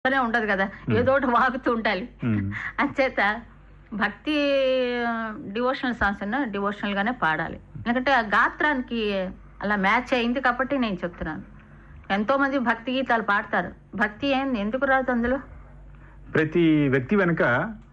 అనే ఉండదు కదా ఏదో ఒకటి వాగుతూ ఉండాలి మ్మ్. అంచేత భక్తి డివోషనల్ సాంగ్స్ అన్న డివోషనల్ గానే పాడాలి ఎందుకంటే ఆ గాత్రానికి అలా మ్యాచ్ అయింది కాబట్టి నేను చెప్తున్నాను ఎంతో మంది భక్తి గీతాలు పాడతారు భక్తి ఏంది ఎందుకు రాదు అందులో ప్రతి వ్యక్తి వెనుక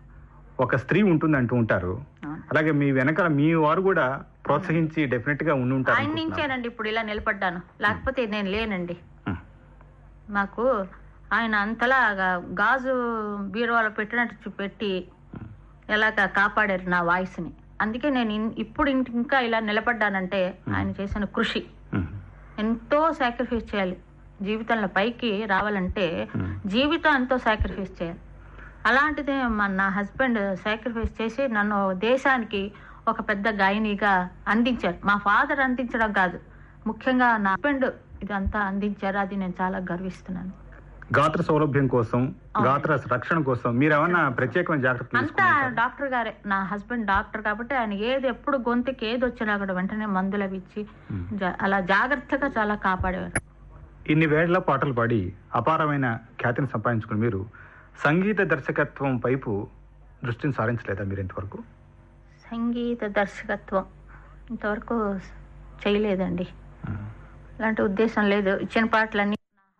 ఒక స్త్రీ ఉంటుంది అంటూ ఉంటారు అవును. అలాగే మీ వెనకాల మీ వారు కూడా ప్రోత్సహించి డెఫినెట్ గా ఉండి ఉంటారు ఆయన అనుకుంటున్నాను. నుంచేనండి ఇప్పుడు ఇలా నిలబడ్డాను లేకపోతే నేను లేనండి మ్మ్. మాకు ఆయన అంతలా గా- గాజు బీరువాలో పెట్టినట్టు చూ- పెట్టి ఎలాగ కాపాడారు నా వాయిస్ని అందుకే నేను ఇన్- ఇప్పుడు ఇంక- ఇంకా ఇలా నిలబడ్డానంటే ఆయన చేసిన కృషి మ్మ్. ఎంతో సాక్రిఫైస్ చేయాలి జీవితంలో పైకి రావాలంటే మ్మ్. జీవితం ఎంతో సాక్రిఫైస్ చేయాలి అలాంటిది మా నా హస్బెండ్ సాక్రిఫైస్ చేసి నన్ను దేశానికి ఒక పెద్ద గాయనిగా అందించారు మా ఫాదర్ అందించడం కాదు ముఖ్యంగా నా హస్బెండ్ ఇదంతా అందించారు అది నేను చాలా గర్విస్తున్నాను గాత్ర సౌలభ్యం కోసం గాత్ర రక్షణ కోసం మీరు ఏమన్నా ప్రత్యేకమైన జాగ్రత్తలు అంతా తీసుకున్నారా డాక్టర్ గారే నా హస్బెండ్ డాక్టర్ కాబట్టి ఆయన ఏది ఎప్పుడు గొంతుకి ఏది వచ్చినా కూడా వెంటనే మందులు అవి ఇచ్చి మ్మ్. జా- అలా జాగ్రత్తగా చాలా కాపాడేవారు ఇన్ని వేళ్ల పాటలు పాడి అపారమైన ఖ్యాతిని సంపాదించుకుని మీరు సంగీత దర్శకత్వం వైపు దృష్టిని సారించలేదా మీరు ఇంతవరకు సంగీత దర్శకత్వం ఇంతవరకు చేయలేదండి మ్మ్. అలాంటి ఉద్దేశం లేదు ఇచ్చిన పాటలన్నీ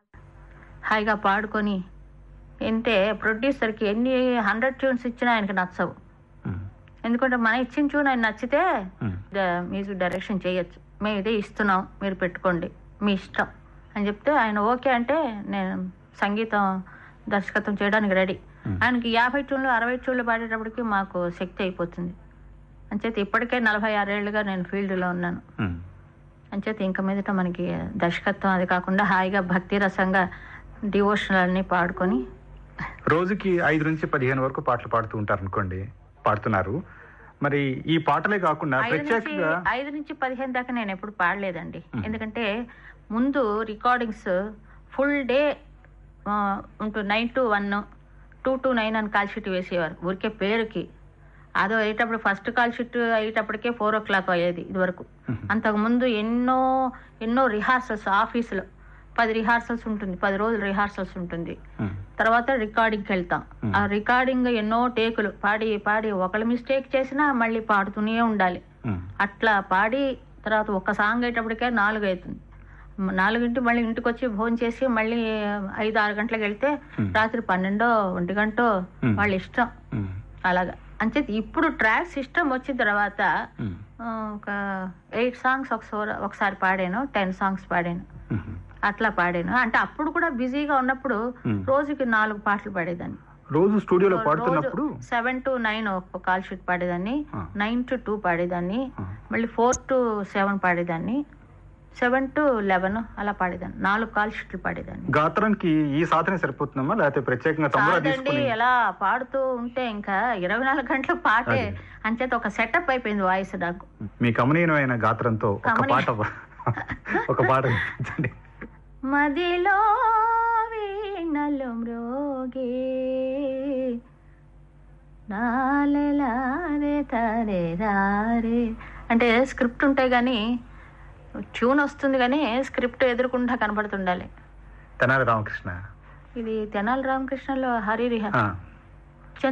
హాయిగా పాడుకొని అంటే ప్రొడ్యూసర్కి ఎన్ని హండ్రెడ్ ట్యూన్స్ ఇచ్చినా ఆయనకి నచ్చవు మ్మ్. ఎందుకంటే మన ఇచ్చిన ట్యూన్ ఆయన నచ్చితే మ్మ్. ద- మ్యూజిక్ డైరెక్షన్ చేయొచ్చు మేము ఇదే ఇస్తున్నాం మీరు పెట్టుకోండి మీ ఇష్టం అని చెప్తే ఆయన ఓకే అంటే నేను సంగీతం దర్శకత్వం చేయడానికి రెడీ మ్మ్. ఆయనకి యాభై ట్యూన్లు అరవై ట్యూన్లు పాడేటప్పటికి మాకు శక్తి అయిపోతుంది అంచేత ఇప్పటికే నలభై ఆరేళ్లుగా నేను ఫీల్డ్లో ఉన్నాను మ్మ్. అంచేత ఇంక మీదట మనకి దర్శకత్వం అది కాకుండా హాయిగా భక్తి రసంగా డివోషనల్ అన్ని పాడుకొని రోజుకి ఐదు నుంచి పదిహేను వరకు పాటలు పాడుతూ ఉంటారు అనుకోండి పాడుతున్నారు మరి ఈ పాటలే కాకుండా ఐదు నుంచి ప్రత్యేకంగా ఐదు నుంచి పదిహేను దాకా నేను ఎప్పుడు పాడలేదండి ఎందుకంటే ముందు రికార్డింగ్స్ ఫుల్ డే ఉంటూ nine to one two to nine అని కాల్ షీట్ వేసేవారు ఊరికే పేరుకి అదో అయ్యేటప్పుడు ఫస్ట్ కాల్ షీట్ అయ్యేటప్పటికే ఫోర్ ఓ క్లాక్ అయ్యేది ఇదివరకు మ్మ్. అంతకు ముందు ఎన్నో ఎన్నో రిహార్సల్స్ ఆఫీసులో పది రిహార్సల్స్ ఉంటుంది పది రోజులు రిహార్సల్స్ ఉంటుంది మ్మ్. తర్వాత రికార్డింగ్కి వెళ్తాం Hmm. ఆ రికార్డింగ్ ఎన్నో టేకులు పాడి పాడి ఒకళ్ళు మిస్టేక్ చేసినా మళ్ళీ పాడుతూనే ఉండాలి మ్మ్. అట్లా పాడి తర్వాత ఒక సాంగ్ అయ్యేటప్పటికే నాలుగు అవుతుంది మ- నాలుగింటి మళ్ళీ ఇంటికి వచ్చి భోజనం చేసి మళ్ళీ ఐదు ఆరు గంటలకు వెళ్తే Hmm. రాత్రి పన్నెండో ఒంటి గంటో Hmm. వాళ్ళ ఇష్టం మ్మ్. అలాగా అంచేత ఇప్పుడు ట్రాక్ సిస్టమ్ వచ్చిన తర్వాత మ్మ్. ఆ, ఒక ఎయిట్ సాంగ్స్ ఒకసారి ఒకసారి పాడాను టెన్ సాంగ్స్ పాడాను మ్మ్. అట్లా పాడాను అంటే అప్పుడు కూడా బిజీగా ఉన్నప్పుడు Hmm. రోజుకి నాలుగు పాటలు పాడేదాన్ని రోజు స్టూడియోలో పాడుతున్నప్పుడు సెవెన్ టు నైన్ ఒక కాల్ షీట్ పాడేదాన్ని Ah. నైన్ టు టూ పాడేదాన్ని Ah. మళ్ళీ ఫోర్ టు సెవెన్ పాడేదాన్ని సెవెన్ టు లెవెన్ అలా పాడేదాన్ని నాలుగు కాల్ షీట్లు పాడేదాన్ని గాత్రానికి ఈ సాధన సరిపోతుందమ్మా లేకపోతే ప్రత్యేకంగా తమ్ముడా కాదండి తీసుకుని ఎలా పాడుతూ ఉంటే ఇంకా ఇరవై నాలుగు గంటలు పాటే అదే. అంచేత ఒక సెటప్ అయిపోయింది వాయిస్ నాకు మీ కమనీయమైన గాత్రంతో ఒక కమనీయ- పాట ఒక పాట వినిపించండి మదిలో వీణలు మ్రోగే నాలెలారే తారే రారే అంటే స్క్రిప్ట్ ఉంటాయి కానీ ట్యూన్ వస్తుంది కానీ స్క్రిప్ట్ ఎదురుకుండా కనబడుతుండాలి తెనాలి రామకృష్ణ ఇది తెనాలి రామకృష్ణలో హరి రిహ ఆ,